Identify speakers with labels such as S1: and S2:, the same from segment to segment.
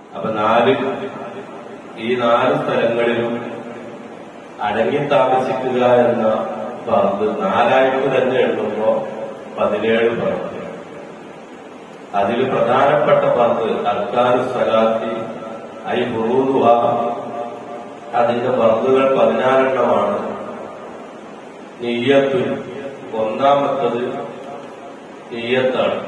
S1: അപ്പൊ നാല് ഈ നാല് സ്ഥലങ്ങളിലും അടങ്ങി താമസിക്കുക എന്ന പറമ്പ് നാലായിട്ട് തന്നെ എഴുതുമ്പോ പതിനേഴ് പറമ്പ് അതിൽ പ്രധാനപ്പെട്ട പറമ്പ് അർക്കാനു സ്വലാത്തി ഐ ഹുറൂദുഹ അതിന്റെ പറമ്പുകൾ പതിനാറെണ്ണമാണ് നെയ്യത്ത് ഒന്നാമത്തത് നെയ്യത്താണ്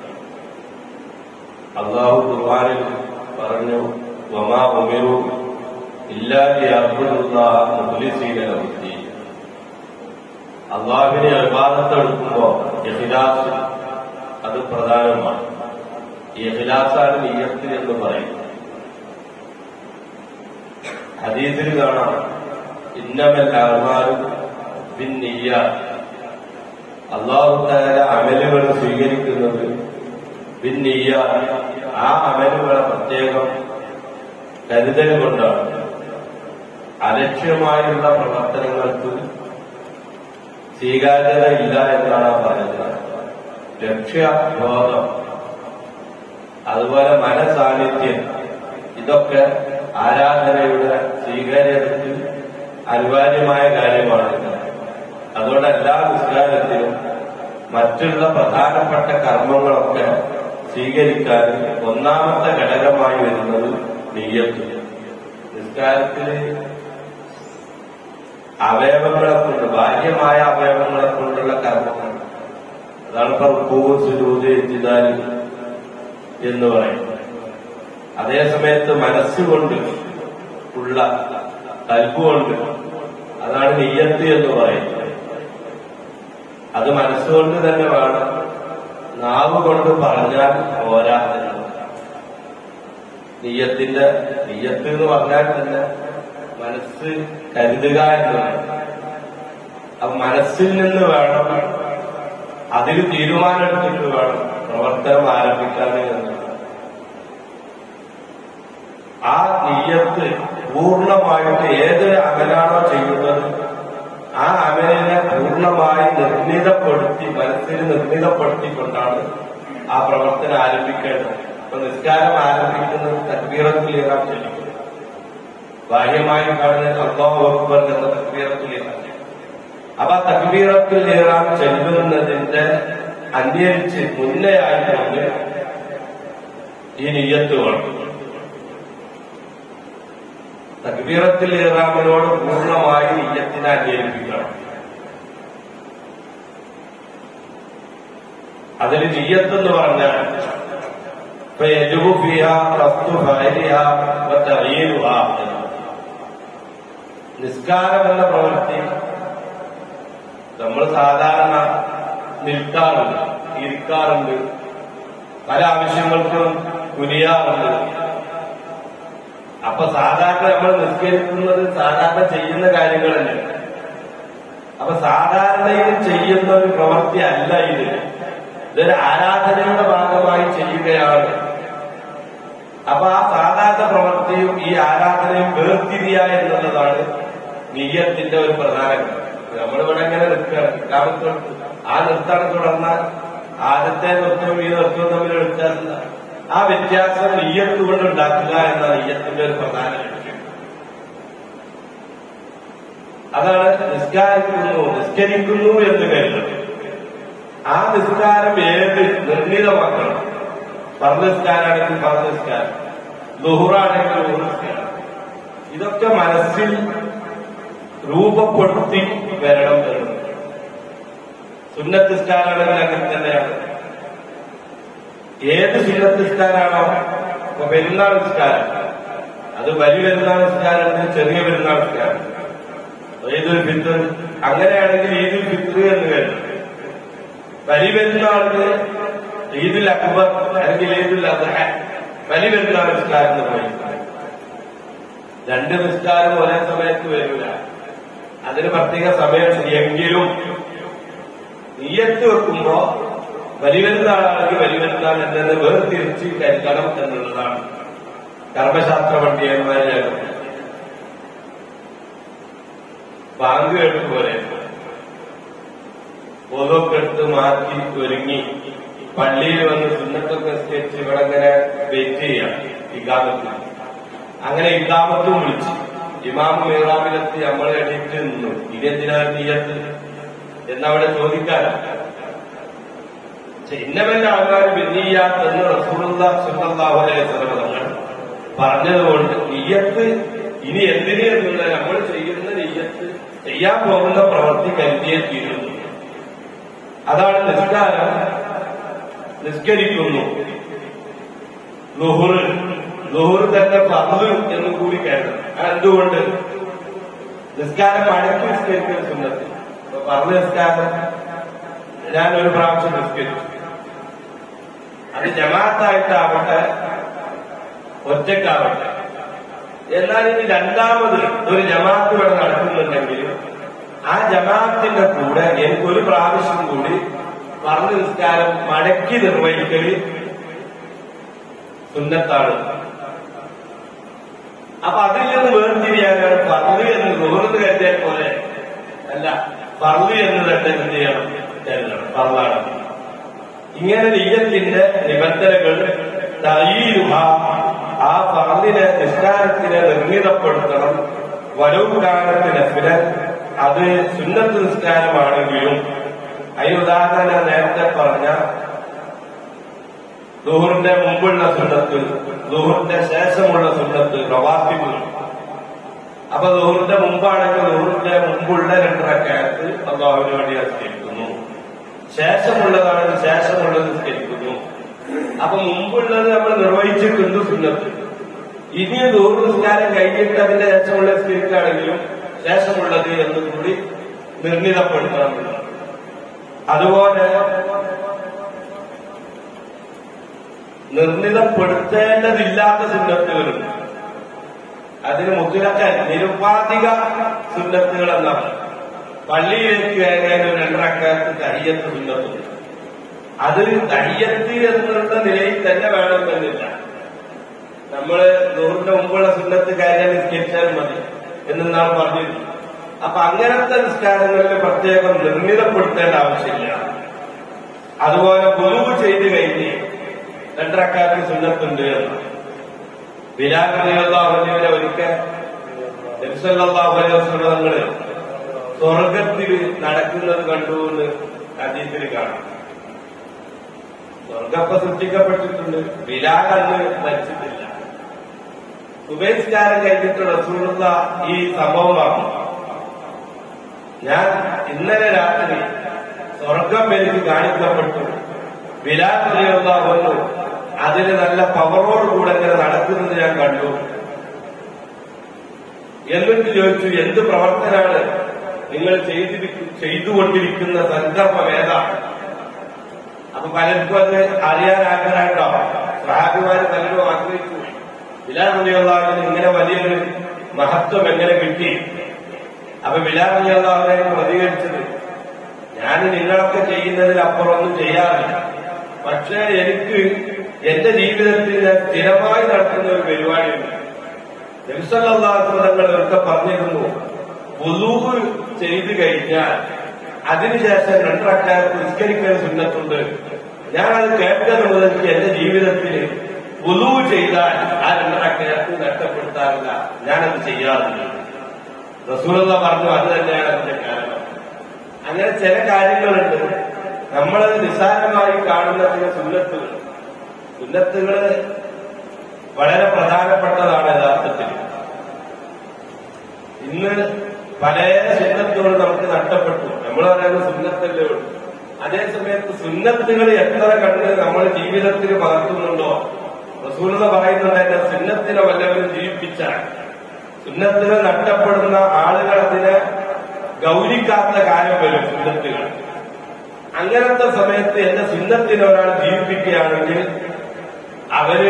S1: അള്ളാഹു ഖുർആനിൽ പറഞ്ഞു വമാ ഉമിറു ഇല്ലാതെ അള്ളാഹുവിനെ അഭിവാദത്തെ എടുക്കുമ്പോ ഇഖിലാസ് അത് പ്രധാനമാണ് ഇഖിലാസാണ് നിയത്ത് എന്ന് പറയും ഹദീസിൽ കാണാം ഇന്നമൽ അഹ്മാനും ബിൻ നിയ്യ അള്ളാഹു താര അമലുകൾ സ്വീകരിക്കുന്നത് ബിൻ നിയ്യ ആ അമലുകളെ പ്രത്യേകം കരുതൽ കൊണ്ടാണ് അലക്ഷ്യമായുള്ള പ്രവർത്തനങ്ങൾക്ക് സ്വീകാര്യത ഇല്ല എന്നാണ് ആ പറയുന്നത് ലക്ഷ്യബോധം അതുപോലെ മനസാന്നിധ്യം ഇതൊക്കെ ആരാധനയുടെ സ്വീകാര്യതയ്ക്ക് അനിവാര്യമായ കാര്യമാണ് അതുകൊണ്ട് എല്ലാ നിസ്കാരത്തിലും മറ്റുള്ള പ്രധാനപ്പെട്ട കർമ്മങ്ങളൊക്കെ സ്വീകരിക്കാൻ ഒന്നാമത്തെ ഘടകമായി വരുന്നത് നെയ്യത്ത് നിസ്കാരത്തിന് അവയവങ്ങളെ കൊണ്ട് ബാഹ്യമായ അവയവങ്ങളെ കൊണ്ടുള്ള കർമ്മങ്ങൾ അതാണ് ഇപ്പൊ റുക്കൂവ് സുരൂത് എത്തിദാൽ എന്ന് പറയുന്നത് അതേസമയത്ത് മനസ്സുകൊണ്ട് ഉള്ള കൽബുകൊണ്ട് അതാണ് നെയ്യത്ത് എന്ന് പറയുന്നത് അത് മനസ്സുകൊണ്ട് തന്നെ വേണം നാവ് കൊണ്ട് പറഞ്ഞാൽ പോരാ എന്നുള്ളത് നെയ്യത്തിന്റെ നെയ്യത്ത് എന്ന് പറഞ്ഞാൽ തന്നെ മനസ്സ് കരുതുക എന്നാണ് അപ്പൊ മനസ്സിൽ നിന്ന് വേണം അതിൽ തീരുമാനമെടുത്തിട്ട് വേണം പ്രവർത്തനം ആരംഭിക്കാൻ എന്നുള്ളത് ആ നെയ്യത്ത് പൂർണ്ണമായിട്ട് ഏതൊരു അമലാണോ ചെയ്യുന്നത് ആ അമലിനെ പൂർണ്ണമായി നിർമ്മിതപ്പെടുത്തി മനസ്സിൽ നിർമ്മിതപ്പെടുത്തിക്കൊണ്ടാണ് ആ പ്രവർത്തനം ആരംഭിക്കേണ്ടത് ഇപ്പൊ നിസ്കാരം ആരംഭിക്കുന്നത് തക്ബീറത്തിൽ ഇറാൻ ചൊല്ലിക്കും ബാഹ്യമായി കാണുന്നത് അള്ളാഹു അക്ബർ എന്ന തക്ബീറത്തിൽ ഇറാൻ അപ്പൊ തക്ബീറത്തിൽ ഇറാൻ ചെല്ലുന്നതിന്റെ അന്വേഷിച്ച് മുന്നേ ആയിക്കൊണ്ട് ഈ നെയ്യത്ത് വേണം തക്ബീറത്തിൽ ഇറാമിനോട് പൂർണ്ണമായി നെയ്യത്തിനെ അന്വേഷിപ്പിക്കണം അതിൽ നെയ്യത്ത് എന്ന് പറഞ്ഞാൽ ഇപ്പൊ യജുബു ഫിഹ റസ്തു ഫഅലിഹ വതഗീരുഹ നിസ്കാരം എന്ന പ്രവൃത്തി നമ്മൾ സാധാരണ നിൽക്കാറുണ്ട് ഇരിക്കാറുണ്ട് പല ആവശ്യങ്ങൾക്കും കുനിയാറുണ്ട് അപ്പൊ സാധാരണ നമ്മൾ നിസ്കരിക്കുന്നത് സാധാരണ ചെയ്യുന്ന കാര്യങ്ങളല്ലേ അപ്പൊ സാധാരണയിൽ ചെയ്യുന്ന ഒരു പ്രവൃത്തി അല്ല ഇത് ഇതൊരു ആരാധനയുടെ ഭാഗമായി ചെയ്യുകയാണ് അപ്പൊ ആ സാധാരണ പ്രവൃത്തിയും ഈ ആരാധനയും വേർതിരിയ എന്നുള്ളതാണ് നീയത്തിന്റെ ഒരു പ്രധാന നമ്മളിവിടെ എങ്ങനെ നിൽക്കുകയാണ് കാമത്തോട്ട് ആ നിർത്താൻ തുടർന്നാൽ ആദ്യത്തെ നൃത്തവും ഈ നൃത്തവും തമ്മിൽ വ്യത്യാസം ആ വ്യത്യാസം നെയ്യത്ത് കൊണ്ട് ഉണ്ടാക്കുക എന്ന നെയ്യത്തിന്റെ ഒരു പ്രധാന ലക്ഷ്യം അതാണ് നിസ്കാരിക്കുന്നു നിസ്കരിക്കുന്നു എന്ന് കരുതുന്നത് ആ നിസ്കാരം ഏത് നിർണിതമാക്കണം പറഞ്ഞിസ്കാരാണെങ്കിൽ പറഞ്ഞിസ്കാരം ലുഹുറാണെങ്കിൽ ലുഹുറിസ്കാരം ഇതൊക്കെ മനസ്സിൽ രൂപപ്പെടുത്തി വരണം എന്നുള്ളത് സുന്നത്തിസ്കാരാണെങ്കിൽ അങ്ങനെ തന്നെയാണ് ഏത് സുന്നത്തിസ്കാരാണോ ഇപ്പൊ പെരുന്നാൾ നിസ്കാരം അത് വലിയ പെരുന്നാൾ നിസ്കാരമുണ്ട് ചെറിയ പെരുന്നാൾ നിസ്കാരം ഈദുൽ ഫിത്തർ അങ്ങനെയാണെങ്കിൽ ഈദുൽ ഫിത്തർ എന്ന് കരുതും വലിയ പെരുന്നാളിന് ഈദുൽ അക്ബർ അല്ലെങ്കിൽ ഈദുൽ അദ്ഹ വലിയ പെരുന്നാൾ നിസ്കാരം എന്ന് പറയും രണ്ട് നിസ്കാരം ഒരേ സമയത്ത് വരില്ല അതിന് പ്രത്യേക സമയം എങ്കിലും നീയത്ത് വെക്കുമ്പോ വലിവരുന്നാളാണെങ്കിൽ വലിവരുന്നാൾ എന്നത് വേർതിരിച്ച് കരുതണം എന്നുള്ളതാണ് കർമ്മശാസ്ത്ര പണ്ഡിതന്മാരെ ബാങ്ക് കേട്ട് പോലെ പൊതൊക്കെ എടുത്ത് മാറ്റി ഒരുങ്ങി പള്ളിയിൽ വന്ന് സുന്നത്തൊക്കെ സ്കെച്ച് ഇവിടെ ഇങ്ങനെ വെയിറ്റ് ചെയ്യാം ഇക്കാമത്ത് അങ്ങനെ ഇക്കാമത്തും വിളിച്ചു ഇമാം മേറാമിലെത്തി നമ്മൾ എണീറ്റ് നിന്നു ഇതെന്തിനാണ് നീയത്ത് എന്നവിടെ ചോദിക്കാൻ ഇന്നവന്റെ ആൾക്കാർ ബിന്നിയാത്ത് എന്ന് റസൂലുള്ള സുല്ലാഹു അലൈഹി വസല്ലം തങ്ങൾ പറഞ്ഞതുകൊണ്ട് നീയത്ത് ഇനി എന്തിന് എന്നുള്ള നമ്മൾ ചെയ്യുന്ന നീയത്ത് ചെയ്യാൻ പോകുന്ന പ്രവൃത്തി കരുതിയേ തീരുന്നു അതാണ് നിസ്കാരം നിസ്കരിക്കുന്നു ലുഹുറ് ലുഹുറ് തന്നെ ഫർദ് എന്ന് കൂടി കേൾക്കണം എന്തുകൊണ്ട് നിസ്കാരം മടക്കി നിസ്കരിക്കുന്ന സുന്നത്ത് ഇപ്പൊ ഫർദ് നിസ്കാരം ഞാൻ ഒരു പ്രാവശ്യം നിസ്കരിച്ചു അത് ജമാഅത്തായിട്ടാവട്ടെ ഒറ്റക്കാവട്ടെ എന്നാൽ ഇനി രണ്ടാമത് ഒരു ജമാഅത്ത് ഇവിടെ നടക്കുന്നുണ്ടെങ്കിൽ ആ ജമാഅത്തിന്റെ കൂടെ എനിക്ക് ഒരു പ്രാവശ്യം കൂടി പറഞ്ഞു നിസ്കാരം മടക്കി നിർവഹിക്കൽ സുന്നത്താണ് അപ്പൊ അതിൽ നിന്ന് വേർതിരിയാനാണ് ഫർദ് എന്ന് സുഹൃത്ത് കരുതിയാൽ പോലെ അല്ല ഫർദ് എന്ന് തന്നെ എന്ത് ചെയ്യണം കരുതണം ഫർദാണ് ഇങ്ങനെ നീയത്തിന്റെ നിബന്ധനകൾ തയ്യുഹ ആ ഫർദിനെ നിസ്കാരത്തിനെ നിർമ്മിതപ്പെടുത്തണം വലവുകാലത്തിന് അത് സുന്നത്ത് നിസ്കാരമാണെങ്കിലും അതിന് ഉദാഹരണം നേരത്തെ പറഞ്ഞ ദുഹറിന്റെ മുമ്പുള്ള സുന്നത്ത് ദുഹറിന്റെ ശേഷമുള്ള സുന്നത്ത് പ്രവാസികൾ അപ്പൊ ദുഹറിന്റെ മുമ്പാണെങ്കിൽ ദുഹറിന്റെ മുമ്പുള്ള രണ്ടരക്കാലത്ത് അള്ളാഹുവിന് വേണ്ടി നിസ്കരിക്കുന്നു ശേഷമുള്ളതാണെങ്കിൽ ശേഷമുള്ളത് നിസ്കരിക്കുന്നു അപ്പൊ മുമ്പുള്ളത് നമ്മൾ നിർവഹിച്ചിട്ടുണ്ട് സുന്നത്ത് ഇനി ദൂർ നിസ്കാരം കഴിഞ്ഞിട്ട് അതിന്റെ ശേഷമുള്ള സ്പിരിറ്റാണെങ്കിലും ശേഷമുള്ളത് എന്ന് കൂടി നിർണിതപ്പെടുത്തണം അതുപോലെ നിർണിതപ്പെടുത്തേണ്ടതില്ലാത്ത സുന്നത്തുകളും അതിന് മുക്കിലക്കാൻ നിരുപാധിക സുന്നത്തുകൾ എന്നാണ് പള്ളിയിലേക്ക് കയറിയാൽ ഒരു രണ്ടരക്കാലത്ത് തയ്യത്ത് സുന്നത്തുണ്ട് അത് തയ്യത്ത് എന്നുള്ള നിലയിൽ തന്നെ വേണമെന്നില്ല നമ്മള് നൂറിന്റെ മുമ്പുള്ള സുന്നത്ത് കാര്യം നിസ്കരിച്ചാൽ മതി എന്ന് നാം പറഞ്ഞിരുന്നു അപ്പൊ അങ്ങനത്തെ നിസ്കാരങ്ങളിൽ പ്രത്യേകം നിർമ്മിതപ്പെടുത്തേണ്ട ആവശ്യമില്ല അതുപോലെ ഗുരുവ് ചെയ്ത് കഴിഞ്ഞ് രണ്ടരക്കാർക്ക് സുന്നത്തുണ്ട് എന്ന് ബിലാഖിനെ ഒരിക്കൽ തങ്ങള് സ്വർഗത്തിൽ നടക്കുന്നത് കണ്ടു എന്ന് അതീത്തിൽ കാണാം സ്വർഗപ്പ സൃഷ്ടിക്കപ്പെട്ടിട്ടുണ്ട് ബിലാൽ അന്ന് മരിച്ചിട്ടില്ല സുബേസ്കാരം കഴിഞ്ഞിട്ട് റസൂലുള്ള ഈ സംഭവമാണ് ഞാൻ ഇന്നലെ രാത്രി സ്വർഗം എനിക്ക് കാണിക്കപ്പെട്ടു ബിലാൽ പ്രിയുള്ള വന്നു അതിന് നല്ല പവറോടുകൂടെ ഇങ്ങനെ നടക്കുന്നത് ഞാൻ കണ്ടു എന്നിട്ട് ചോദിച്ചു എന്ത് പ്രവർത്തനാണ് നിങ്ങൾ ചെയ്തിരിക്കു ചെയ്തുകൊണ്ടിരിക്കുന്ന സന്ദർഭം ഏതാണ് അപ്പൊ പലർക്കും അത് അറിയാൻ ആഗ്രഹമുണ്ടാവും സഹാബിമാര് പലരും ആഗ്രഹിച്ചു ബിലാറിയുള്ളതിന് ഇങ്ങനെ വലിയൊരു മഹത്വം എങ്ങനെ കിട്ടി അപ്പൊ ബിലാറിയുള്ളവരെ പ്രതികരിച്ചത് ഞാൻ നിങ്ങളൊക്കെ ചെയ്യുന്നതിനപ്പുറം ഒന്നും ചെയ്യാറില്ല പക്ഷേ എനിക്ക് എന്റെ ജീവിതത്തിൽ ഞാൻ സ്ഥിരമായി നടത്തുന്ന ഒരു പരിപാടിയുണ്ട് നബിസല്ലാസ്വതങ്ങൾ ഒക്കെ പറഞ്ഞിരുന്നു പൊതുവ് ചെയ്തു കഴിഞ്ഞാൽ അതിനുശേഷം രണ്ടരക്കാലത്ത് നിസ്കരിക്കാൻ സുന്നത്തുണ്ട് ഞാനത് കേട്ടത് മുതൽക്ക് എന്റെ ജീവിതത്തിൽ പൊതുവ് ചെയ്താൽ ആ രണ്ടരക്കാലത്ത് നഷ്ടപ്പെടുത്താറില്ല ഞാനത് ചെയ്യാറില്ല റസൂലുള്ള പറഞ്ഞു അത് തന്നെയാണ് അതിന്റെ കാരണം അങ്ങനെ ചില കാര്യങ്ങളുണ്ട് നമ്മളത് നിസ്സാരമായി കാണുന്ന ചില സുന്നത്തുകൾ സുന്നത്തുകൾ വളരെ പ്രധാനപ്പെട്ടതാണ് യഥാർത്ഥത്തിൽ ഇന്ന് പല സുന്നത്തുകൾ നമുക്ക് നഷ്ടപ്പെട്ടു നമ്മൾ പറയുന്ന സുന്നത്തല്ലേ ഉള്ളൂ അതേ സമയത്ത് സുന്നത്തുകൾ എത്ര കണ്ട് നമ്മൾ ജീവിതത്തിൽ പകർത്തുന്നുണ്ടോ റസൂലത പറയുന്നുണ്ട് എന്റെ സുന്നത്തിനെ വല്ലവരും ജീവിപ്പിച്ചാൽ സുന്നത്തുകൾ നഷ്ടപ്പെടുന്ന ആളുകൾ അതിനെ ഗൗരിക്കാത്ത കാലം വരും സുന്നത്തുകൾ അങ്ങനത്തെ സമയത്ത് എന്റെ സുന്നത്തിനെ ഒരാൾ ജീവിപ്പിക്കുകയാണെങ്കിൽ അവര്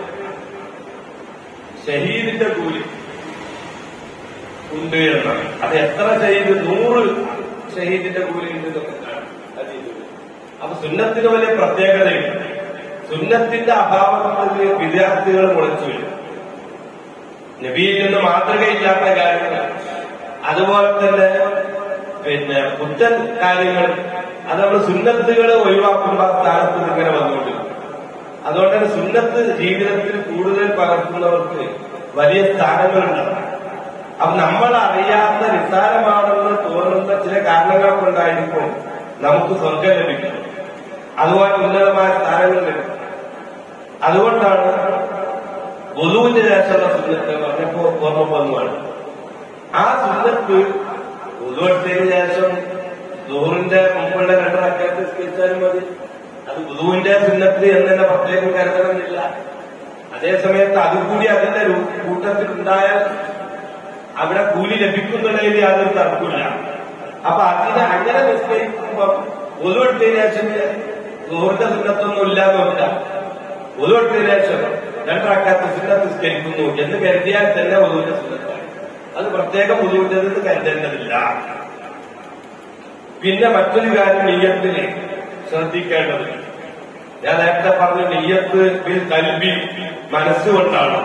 S1: ഷഹീദിന്റെ കൂലി ഉണ്ട് എന്നാണ് അത് എത്ര ഷഹീദ് നൂറ് ഷഹീദിന്റെ കൂലി ഉണ്ട് എന്നൊക്കെ കാണാം ഹദീസിൽ. അപ്പൊ സുന്നത്തിന് വലിയ പ്രത്യേകതയുണ്ട് സുന്നത്തിന്റെ അഭാവത്തിൽ വിദ്യാർത്ഥികൾ മുളച്ചു വരും നബിയിൽ നിന്ന് മാതൃകയില്ലാത്ത കാര്യങ്ങൾ അതുപോലെ തന്നെ പിന്നെ പുത്തൻ കാര്യങ്ങൾ അത് നമ്മൾ സുന്നത്തുകൾ ഒഴിവാക്കുമ്പോൾ ആ സ്ഥാനത്ത് ഇങ്ങനെ വന്നുകൊണ്ടിരിക്കും അതുകൊണ്ട് തന്നെ സുന്നത്ത് ജീവിതത്തിൽ കൂടുതൽ പകർത്തുന്നവർക്ക് വലിയ സ്ഥാനങ്ങളുണ്ട് അപ്പൊ നമ്മൾ അറിയാത്ത നിസ്സാരമാണെന്ന് തോന്നുന്ന ചില കാരണങ്ങൾ കൊണ്ടായിരിക്കും നമുക്ക് സ്വർഗം ലഭിക്കുന്നത് അതുപോലെ ഉന്നതമായ സ്ഥാനങ്ങൾ ലഭിക്കും അതുകൊണ്ടാണ് വധുവിന്റെ ശേഷമുള്ള സുന്നത്ത് പറഞ്ഞപ്പോ ഓർമ്മ വന്നുമാണ് ആ സുന്നത്ത് വധുവെടുത്തതിന് ശേഷം ദൂറിന്റെ മുമ്പുള്ള രണ്ടരക്കാലത്ത് സ്കരിച്ചാലും മതി അത് വധുവിന്റെ സുന്നത്ത് എന്നെ പ്രത്യേകം കരുതണമെന്നില്ല അതേസമയത്ത് അതുകൂടി അതിന്റെ രു- കൂട്ടത്തിൽ ഉണ്ടായാൽ അവിടെ കൂലി ലഭിക്കുന്നുള്ളതിൽ യാതൊരു തർക്കമില്ല അപ്പൊ അതിനെ അങ്ങനെ നിശ്ചയിക്കുമ്പോ ഒതുവെടുത്തതിന് ശേഷം ദൂറിന്റെ സുന്നത്തൊന്നും ഇല്ലാന്നില്ല ഒതുവെടുത്തതിന് ശേഷം രണ്ടരക്കാത്ത സുന്നത്ത് നിസ്കരിക്കുന്നു എന്ന് കരുതിയാൽ തന്നെ ഒതുവിന്റെ സുന്നത്താണ് അത് പ്രത്യേകം ഒതുവിന്റെത് കരുതേണ്ടതില്ല പിന്നെ മറ്റൊരു കാര്യം നെയ്യത്തിന് ശ്രദ്ധിക്കേണ്ടത് ഞാൻ നേരത്തെ പറഞ്ഞ നെയ്യത്ത് ബിൽ കൽബി മനസ്സുകൊണ്ടാണ്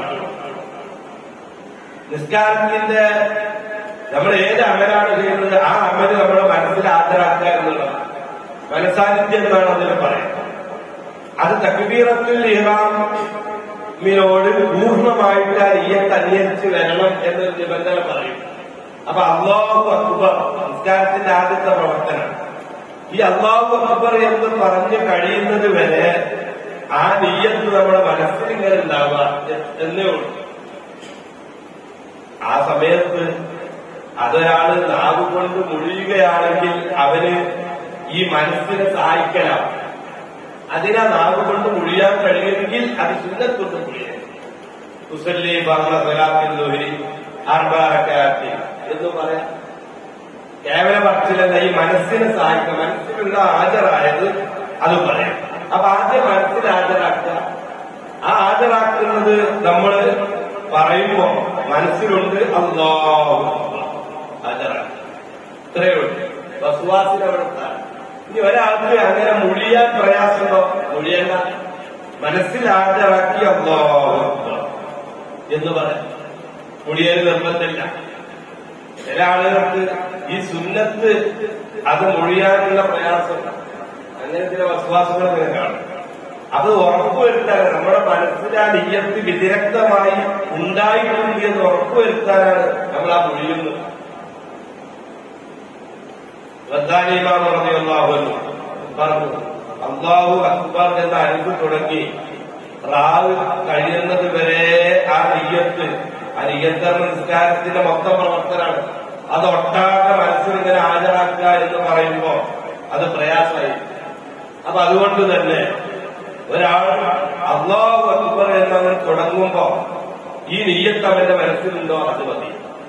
S1: നിസ്കാരത്തിന്റെ നമ്മൾ ഏത് അമലാണ് ചെയ്യുന്നത് ആ അമല് നമ്മുടെ മനസ്സിൽ ഹാജരാക്കുക എന്നുള്ളതാണ് മനസാന്നിധ്യം എന്നാണ് അതിന് പറയുന്നത് അത് തക്ബീറത്തിൽ ഇറാമിനോട് പൂർണ്ണമായിട്ട് ആ നെയ്യത്ത് അന്വേഷിച്ച് വരണം എന്നൊരു നിബന്ധന പറയും അപ്പൊ അള്ളാഹു അക്ബർ സംസ്കാരത്തിന്റെ ആദ്യത്തെ പ്രവർത്തനം ഈ അള്ളാഹു അക്ബർ എന്ന് പറഞ്ഞു കഴിയുന്നത് വരെ ആ നെയ്യത്ത് നമ്മുടെ മനസ്സിൽ ഇങ്ങനെ ഉണ്ടാവുക എന്നേ ഉള്ളൂ ആ സമയത്ത് അതൊരാള് നാവ് കൊണ്ട് മുഴിയുകയാണെങ്കിൽ അവന് ഈ മനസ്സിനെ സഹായിക്കലാണ് അതിനാ നാവ് കൊണ്ട് മുഴിയാൻ കഴിയുമെങ്കിൽ അത് സുന്നത്തൊട്ട് മുഴിയാൻ മുസല്ലി പറഞ്ഞ സലാത്തിൽ ലോഹരി ആർബാറക്കാത്തി എന്ന് പറയാം കേവല പറച്ചിലല്ല ഈ മനസ്സിനെ സഹായിക്കുക മനസ്സിലുള്ള ഹാജരായത് അത് പറയാം അപ്പൊ ആദ്യം മനസ്സിൽ ഹാജരാക്കുക ആ ഹാജരാക്കുന്നത് നമ്മൾ പറയുമ്പോ മനസ്സിലുണ്ട് അള്ളാഹു ഹാജരാക്കുക ഇത്രയേ ഉള്ളൂ വസുവാസിനെ അവിടെ എത്താൻ. ഇനി ഒരാൾക്ക് അങ്ങനെ മുഴിയാൻ പ്രയാസമുണ്ടോ മുഴിയണ്ട മനസ്സിൽ ഹാജരാക്കി അള്ളാഹു അക്ബർ എന്ന് പറയാം മുടിയൽ നിർബന്ധമില്ല ചില ആളുകൾക്ക് ഈ സുന്നത്ത് അത് മൊഴിയാനുള്ള പ്രയാസം അങ്ങനെ ചില വസ്വാസങ്ങൾ ഇങ്ങനെ കാണും അത് ഉറപ്പുവരുത്താൻ നമ്മുടെ മനസ്സിൽ ആ നീയത്ത് വിദഗ്ധമായി ഉണ്ടായിട്ടുണ്ട് എന്ന് ഉറപ്പുവരുത്താനാണ് നമ്മൾ ആ മൊഴിയുന്നത് റദ്ദാനിമാൻ പറഞ്ഞാഹുന്നു പറഞ്ഞു അള്ളാഹു അക്ബർ എന്ന അനുഭവ തുടങ്ങി റാവ് കഴിയുന്നത് വരെ ആ നെയ്യത്ത് ആ നെയ്യത്ത് എന്ന നിസ്കാരത്തിന്റെ മൊത്തം പ്രവർത്തനമാണ് അത് ഒട്ടാകെ മനസ്സിൽ ഇങ്ങനെ ഹാജരാക്കുക എന്ന് പറയുമ്പോ അത് പ്രയാസമായി അപ്പൊ അതുകൊണ്ട് തന്നെ ഒരാൾ അള്ളാഹു അക്ബർ എന്നവൻ തുടങ്ങുമ്പോ ഈ നെയ്യത്ത് അവന്റെ മനസ്സിലുണ്ടോ അത് മതി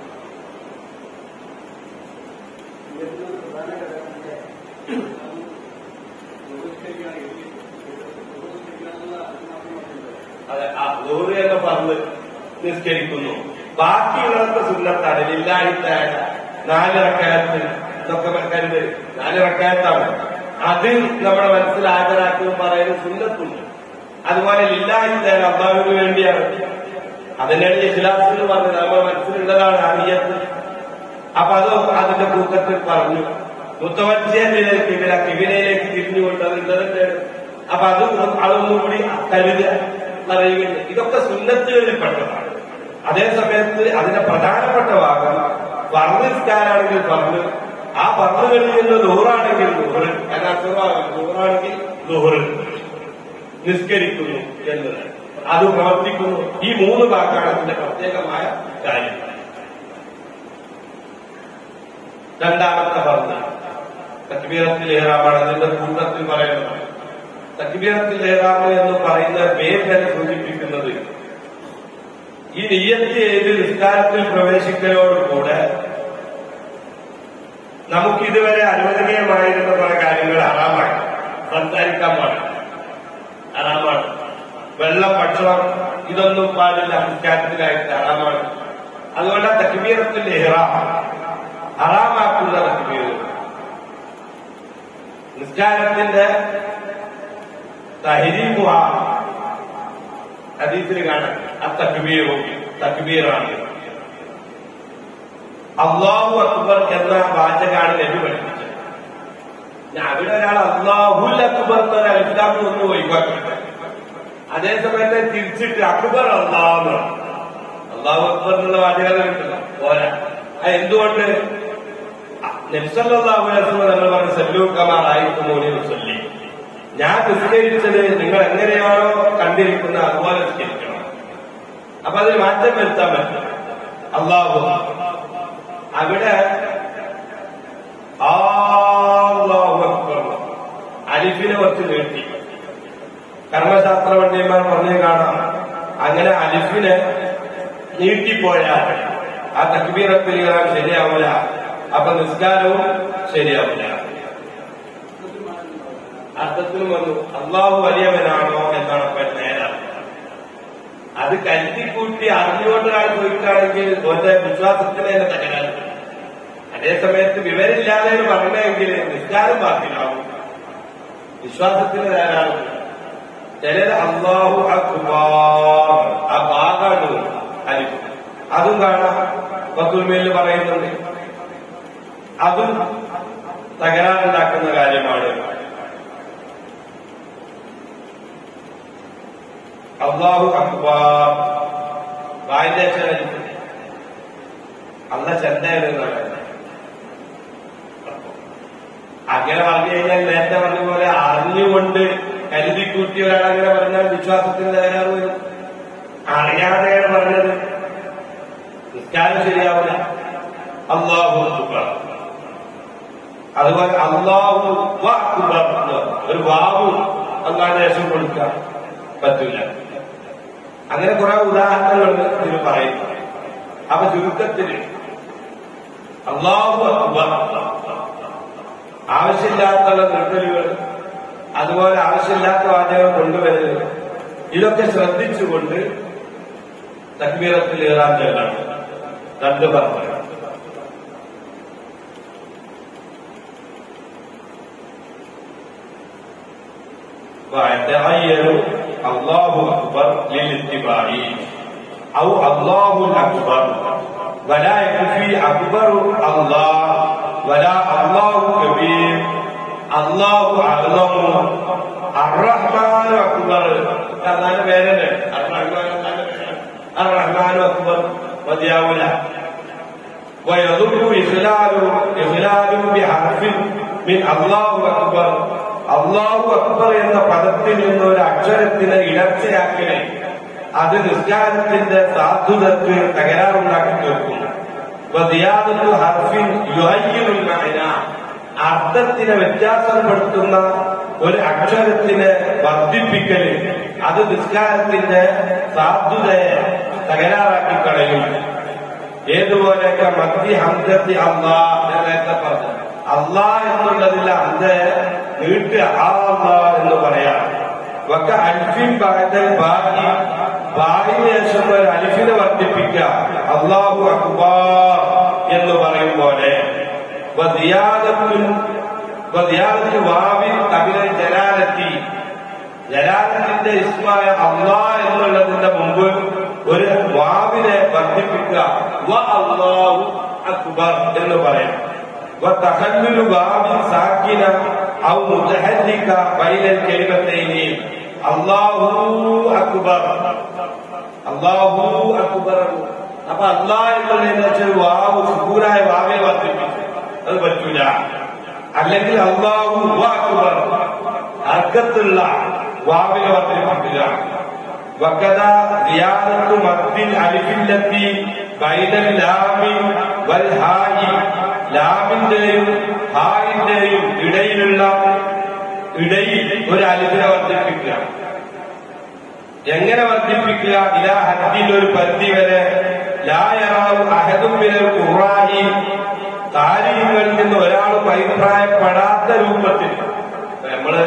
S1: അതെ ആ ലോറി എന്ന് പറഞ്ഞ് നിസ്കരിക്കുന്നു ബാക്കിയുള്ളതൊക്കെ സുന്നത്താണ് ലില്ലാഹിത്തായ നാല് റക്കായത്ത് ഇതൊക്കെ കരുത് നാല് റക്കായത്താണ് അത് നമ്മുടെ മനസ്സിൽ ഹാജരാക്കുക പറയുന്ന സുന്നത്തുണ്ട് അതുപോലെ ലില്ലാഹിത്തായ അള്ളാഹുവിന് വേണ്ടിയാണ് അതിനാണ് ഇഖ്ലാസിൽ പറഞ്ഞത് നമ്മുടെ മനസ്സിലുള്ളതാണ് ആ നിയത്ത് അപ്പൊ അത് അതിന്റെ കൂട്ടത്തിൽ പറഞ്ഞു മുത്തവജ്ജയിലേക്ക് കിവില കിവിനയിലേക്ക് തിരിഞ്ഞുകൊണ്ട് അത് ഇന്നലെ അപ്പൊ അത് അതൊന്നും കൂടി കരുതുക പറയുകയില്ല ഇതൊക്കെ സുന്നത്തുകളിൽ പെട്ടതാണ് അതേ സമയത്ത് അതിന്റെ പ്രധാനപ്പെട്ട ഭാഗം വർണ്ണിസ്കാരാണെങ്കിൽ പറഞ്ഞു ആ പറഞ്ഞുകളിൽ നിന്ന് നൂറാണെങ്കിൽ നൂറ് കാരണം അസുഖമാകും നൂറാണെങ്കിൽ നൂറ് നിസ്കരിക്കുന്നു എന്നത് അത് പ്രവർത്തിക്കുന്നു ഈ മൂന്ന് ഭാഗമാണ് അതിന്റെ പ്രത്യേകമായ കാര്യം രണ്ടാമത്തെ പറഞ്ഞ തക്ബീറത്തിൽ ഏറാമാണ് അതിന്റെ കൂട്ടത്തിൽ പറയുന്നത് തക്ബീറത്തിൽ ഏറാമ് എന്ന് പറയുന്ന പേര് തന്നെ സൂചിപ്പിക്കുന്നത് ഈ നിയ്യത്ത് ചെയ്ത് നിസ്കാരത്തിൽ പ്രവേശിക്കലോടുകൂടെ നമുക്ക് ഇതുവരെ അനുവദനീയമായിരുന്ന പല കാര്യങ്ങൾ ഹറാമാണ് സംസാരിക്കാൻ പാടില്ല ഹറാമാണ് വെള്ളം ഭക്ഷണം ഇതൊന്നും പാടില്ല നിസ്കാരത്തിലായിട്ട് ഹറാമാണ് അതുകൊണ്ട് തക്ബീറത്തിൽ ഇഹ്റാം ഹറാമാക്കുന്ന തക്ബീർ നിസ്കാരത്തിന്റെ തഹരീമുഹ ഹദീസിൽ കാണാം ആ തക്ബീറും തക്ബീറാണ് അള്ളാഹു അക്ബർ എന്ന വാചകാണ് നബി പഠിപ്പിച്ചത് ഞാൻ അവിടെ ഒരാൾ അള്ളാഹുൽ അക്ബർ എന്നൊരു അലിസ്ലാമിൽ ഒന്നും ഒഴിവാക്കില്ല അതേ സമയത്ത് തിരിച്ചിട്ട് അക്ബർ അള്ളാഹ് അള്ളാഹു അക്ബർ എന്നുള്ള വാചകം കിട്ടില്ല പോരാ അത് എന്തുകൊണ്ട് നബ്സല്ലാഹു നമ്മൾ പറഞ്ഞ സല്ലു കമാറായിക്കുമോനി സല്ലി ഞാൻ നിസ്കരിച്ചത് നിങ്ങൾ എങ്ങനെയാണോ കണ്ടിരിക്കുന്നത് അതുപോലെ നിസ്കരിക്കണം അപ്പൊ അതിൽ മാറ്റം വരുത്താൻ പറ്റും അള്ളാഹു അവിടെ അല്ലാഹു അക്ബർ അലിഫിനെ കുറച്ച് നീട്ടി കർമ്മശാസ്ത്ര പണ്ഡിതന്മാർ പറഞ്ഞു കാണാം അങ്ങനെ അലിഫിനെ നീട്ടിപ്പോയാൽ ആ തക്ബീറത്തിൽ ഇറാൻ ശരിയാവില്ല അപ്പൊ നിസ്കാരവും ശരിയാവില്ല അർത്ഥത്തിലും വന്നു അള്ളാഹു വലിയവനാണോ എന്നാണ് ഇപ്പൊ നേരം അത് കരുതിക്കൂട്ടി അറിഞ്ഞുകൊണ്ട് ഒരാൾ ചോദിക്കുകയാണെങ്കിൽ ഓന്റെ വിശ്വാസത്തിന് തന്നെ തകരാറ് അതേ സമയത്ത് വിവരമില്ലാതെ പറഞ്ഞെങ്കിൽ നിസ്കാരം ബാക്കിലാവും വിശ്വാസത്തിന് തകരാറ് ചിലർ അള്ളാഹു അക്ബാർ ആ ഭാഗമാണ് അലിഫ് അതും കാണാം പത്തുമേലിൽ പറയുന്നുണ്ട് അതും തകരാറുണ്ടാക്കുന്ന കാര്യമാണ് അള്ളാഹു അക്ബാർ വായിന്റെ അക്ഷരം അല്ല ചെന്നൈയാണ് അങ്ങനെ പറഞ്ഞു കഴിഞ്ഞാൽ നേരത്തെ പറഞ്ഞ പോലെ അറിഞ്ഞുകൊണ്ട് കരുതിക്കൂട്ടി ഒരാൾ അങ്ങനെ പറഞ്ഞാൽ വിശ്വാസത്തിന് തകരാറ് വരും അറിയാതെയാണ് പറഞ്ഞത് നിസ്കാരം ശരിയാവില്ല അള്ളാഹു അക്ബർ അതുപോലെ അള്ളാഹു വ അക്ബർ എന്ന് പറഞ്ഞു. ഒരു വാവു അള്ളാഹിന്റെ ശേഷം കൊടുക്കാൻ പറ്റില്ല അങ്ങനെ കുറെ ഉദാഹരണങ്ങൾ ഇതിന് പറയുന്നു അപ്പൊ ചുരുക്കത്തിന് അള്ളാഹു അക്ബർ ആവശ്യമില്ലാത്തുള്ള നിർത്തലുകൾ അതുപോലെ ആവശ്യമില്ലാത്ത വാചകം കൊണ്ടുവരൽ ഇതൊക്കെ ശ്രദ്ധിച്ചുകൊണ്ട് തക്ബീറത്തിൽ ഏറാൻ ചെല്ലണം രണ്ട് പറഞ്ഞു ويتغير الله أكبر للاتباع أو الله الأكبر ولا يكفي أكبر الله ولا الله كبير الله أعظم الرحمن أكبر അതാണ് പേരല്ലേ അറഹ്മാൻ അറഹ്മാൻ അക്ബർ മതിയാവൂല ويضر إخلال إخلال بحرف من الله أكبر അള്ളാഹു അക്ബർ എന്ന പദത്തിൽ നിന്ന് ഒരു അക്ഷരത്തിന് ഇടർച്ചയാക്കല് അത് നിസ്കാരത്തിന്റെ സാധുതക്ക് തകരാറുണ്ടാക്കി തീർക്കുന്നു വദിയാദത്തു ഹർഫിൻ യുഹയ്യിനുൽ മഅന അർത്ഥത്തിനെ വ്യത്യാസപ്പെടുത്തുന്ന ഒരു അക്ഷരത്തിനെ വർദ്ധിപ്പിക്കല് അത് നിസ്കാരത്തിന്റെ സാധുതയെ തകരാറാക്കി കളയും ഏതുപോലെയൊക്കെ മധ്യ ഹംസത്തി അള്ളാ ഞാൻ നേരത്തെ പറഞ്ഞു അള്ളാ എന്നുള്ളതിൽ ഹംസയെ നീട്ട് ആ അള്ളാ എന്ന് പറയാം വക്ക അൽഫിൻ ബാദൽ ബാഹി ബാഹിന് ശേഷം ഒരു അലിഫിനെ വർദ്ധിപ്പിക്കുക അള്ളാഹു അക്ബാർ എന്ന് പറയും പോലെ വദിയാദത്തു വാവിൻ കപിലൻ ജലാലത്തി ജലാലത്തിന്റെ ഇസ്മായ അള്ളാ എന്നുള്ളതിന്റെ മുമ്പ് ഒരു വാവിനെ വർദ്ധിപ്പിക്കുക വ അള്ളാഹു അക്ബർ എന്ന് പറയാം وتخلل باب ساكن او متحرك بين الكلمتين الله اكبر الله اكبر അപ്പൊ അള്ളാഹ് എന്നുള്ളതെന്ന് വെച്ചാൽ വാവ് സുക്കൂനായ വാവെ വർദ്ധിപ്പിച്ചു അത് പറ്റൂല അല്ലെങ്കിൽ അള്ളാഹു അക്ബർ അർക്കത്തുള്ള വാവിനെ വർദ്ധിപ്പിക്കുക വക്കത റിയാദത്തു മദ്ദിൽ അലിഫില്ലത്തി ബൈനൽ ലാമി വൽ ഹായി ലാമിന്റെയും ഹായിന്റെയും ഇടയിലുള്ള ഇടയിൽ ഒരു അലിഫിനെ വർദ്ധിപ്പിക്കുക എങ്ങനെ വർദ്ധിപ്പിക്കുക ഇലാ ഹദ്ദിൽ ഒരു പരിധി വരെ ലായറാവ് അഹദുമിനൽ ഖുറാനി താരീഖുകളിൽ നിന്ന് ഒരാളും അഭിപ്രായപ്പെടാത്ത രൂപത്തിൽ നമ്മള്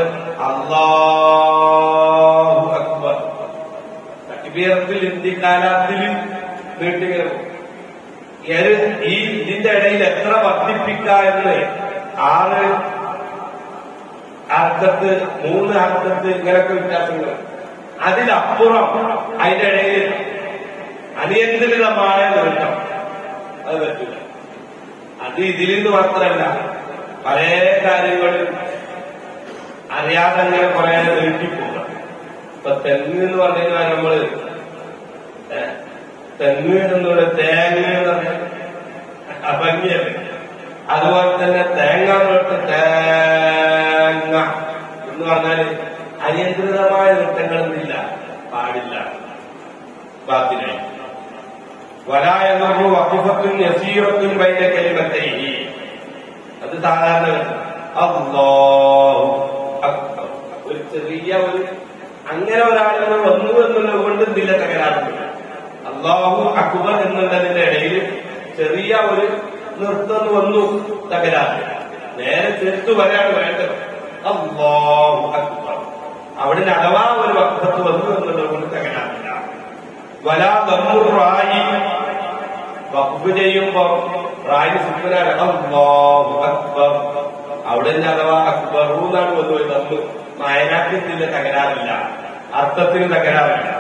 S1: അള്ളാഹു അക്ബർ തക്ബീറത്തിൽ ഇന്ത്യക്കാലത്തിൽ നീട്ടിങ്ങനെ ഈ ഇതിന്റെ ഇടയിൽ എത്ര വർദ്ധിപ്പിക്ക എന്ന് ആറ് അർത്ഥത്ത് മൂന്ന് അർത്ഥത്ത് ഇങ്ങനൊക്കെ വ്യത്യാസങ്ങൾ അതിലപ്പുറം അതിന്റെ ഇടയിൽ അനിയന്ത്രിതമായ നൃത്തം അത് പറ്റില്ല അത് ഇതിൽ നിന്ന് മാത്രമല്ല പല കാര്യങ്ങളിൽ അറിയാതെ അങ്ങനെ കുറെ നീട്ടിപ്പോകുക ഇപ്പൊ തെങ്ങ് എന്ന് പറഞ്ഞു കഴിഞ്ഞാൽ നമ്മള് ഏ, തെങ്ങ് എന്നുള്ള തേങ്ങ എന്ന് പറഞ്ഞാൽ ഭംഗിയല്ലേ അതുപോലെ തന്നെ തേങ്ങ തൊട്ട് തേങ്ങ എന്ന് പറഞ്ഞാല് അനിയന്ത്രിതമായ നൃത്തങ്ങളൊന്നുമില്ല പാടില്ല ബാത്തിനായി വലായെന്നു വഖഫത്തും യസീറത്തും ബൈന കലിമത്തൈഹി അത് സാധാരണ അല്ലാഹു അക്ബർ ഒരു ചെറിയ ഒരു അങ്ങനെ ഒരാളിനെ വന്നു എന്നുള്ളത് കൊണ്ട് ഇതില്ല തകരാറുമില്ല അള്ളാഹു അക്ബർ എന്നുള്ളതിന്റെ ഇടയിൽ ചെറിയ ഒരു നൃത്തം വന്നു തകരാറ് നേരെ ചേർത്ത് വരാണ് വേണ്ടത് അള്ളാഹു അക്ബർ അവിടെ അഥവാ ഒരു വക്തത്ത് വന്നു എന്നുള്ളത് കൊണ്ട് തകരാറില്ല വലാ റായി വഖഫ് ചെയ്യുമ്പോ റായി സുഖനാണ് അല്ലാഹു അക്ബർ അവിടെ നിന്ന് അഥവാ അക്ബറു എന്നാണ് വന്നത് നമ്മൾ മായനാക്യത്തിന്റെ തകരാറില്ല അർത്ഥത്തിന് തകരാറില്ല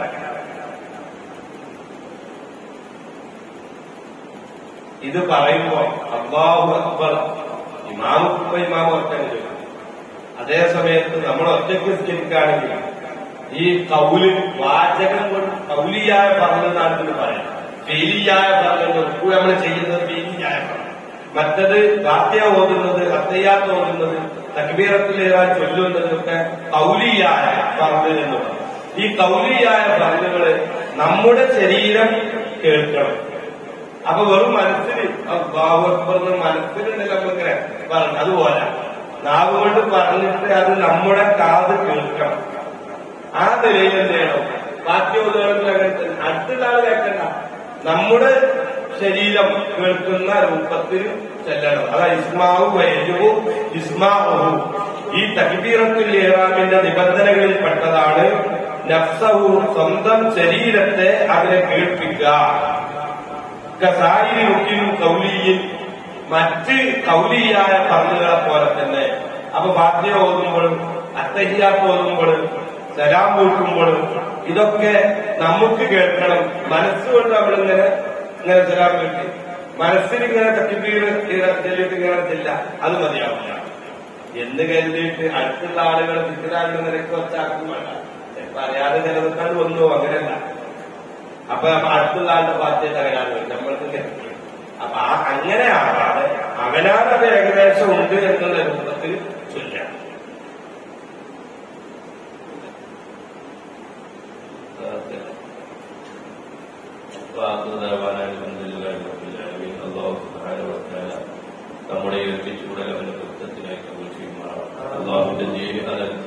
S1: ഇത് പറയുമ്പോ അള്ളാഹു അക്ബർ ഇമാമുക്കുമ്പോ ഇമാമു ഒറ്റ അതേ സമയത്ത് നമ്മൾ ഒറ്റയ്ക്ക് സ്കരിക്കുകയാണെങ്കിൽ ഈ കൗല് വാചകം കൊണ്ട് കൗലിയായ പറഞ്ഞെന്നാണ് ഇതിന് പറയാം ഫീലിയായ പറഞ്ഞത് ഇപ്പോൾ നമ്മൾ ചെയ്യുന്നത് ഫീലിയായ പറഞ്ഞു മറ്റത് വാത്യ ഓതുന്നത് അത്തയ്യാത്ത് ഓതുന്നത് തക്ബീറത്തിലേറാൻ ചൊല്ലുന്നതൊക്കെ കൗലിയായ പറഞ്ഞു എന്ന് പറയും ഈ കൗലിയായ പറഞ്ഞുകള് നമ്മുടെ ശരീരം കേൾക്കണം അപ്പൊ വെറും മനസ്സിൽ ബാഹുന്ന് മനസ്സിലുണ്ടല്ലോ നമ്മളിങ്ങനെ പറഞ്ഞു അതുപോലെ നാവ് കൊണ്ട് പറഞ്ഞിട്ട് അത് നമ്മുടെ കാത് കേൾക്കണം ആ നിലയിൽ എന്ത് ചെയ്യണം ബാക്കി ഉദാഹരണത്തിൽ അങ്ങനെ തന്നെ. അടുത്തുള്ള ആൾ കേൾക്കണ്ട നമ്മുടെ ശരീരം കേൾക്കുന്ന രൂപത്തിൽ ചെല്ലണം അതാ ഇസ്മാവു വൈദ്യവും ഇസ്മാവും ഈ തകിബീറത്തിൽ ഏറാമിന്റെ നിബന്ധനകളിൽ പെട്ടതാണ് നഫ്സവും സ്വന്തം ശരീരത്തെ അതിനെ കേൾപ്പിക്കുക കസായിരി റുക്കിനും കൗലിയിൽ മറ്റ് കൗലിയായ പറഞ്ഞുകളെ പോലെ തന്നെ അപ്പൊ ബാധ്യ ഓതുമ്പോഴും അത്തഹിയാത്ത് ഓതുമ്പോഴും സലാം വീട്ടുമ്പോഴും ഇതൊക്കെ നമുക്ക് കേൾക്കണം മനസ്സുകൊണ്ട് നമ്മളിങ്ങനെ ഇങ്ങനെ സലാം വീട്ടി മനസ്സിൽ ഇങ്ങനെ തട്ടിപ്പീട് ചെല്ലിട്ട് ഇങ്ങനെ ചെല്ല അത് മതിയാവില്ല എന്ന് കരുതിയിട്ട് അടുത്തുള്ള ആളുകൾ ചിത്രാളുടെ നിരക്ക് വച്ചാക്കും വേണ്ട ചിലപ്പോ അറിയാതെ നിലനിൽക്കാൻ വന്നു അങ്ങനെയല്ല അപ്പൊ അടുത്തുള്ള ആളുടെ പാർട്ടി തകരാറ് വരും നമ്മൾക്ക് കേൾക്കും. അപ്പൊ ആ അങ്ങനെ ആവാതെ അവനാണത് ഏകദേശം ഉണ്ട് എന്നുള്ള രൂപത്തിൽ ചൊല്ലാം നമ്മുടെ ഏൽപ്പിച്ചുകൂടൽ അവന്റെ വൃത്തത്തിനായി കബൂൽ ചെയ്യുമാറാം അള്ളാഹുവിന്റെ ജീവിതത്തിൽ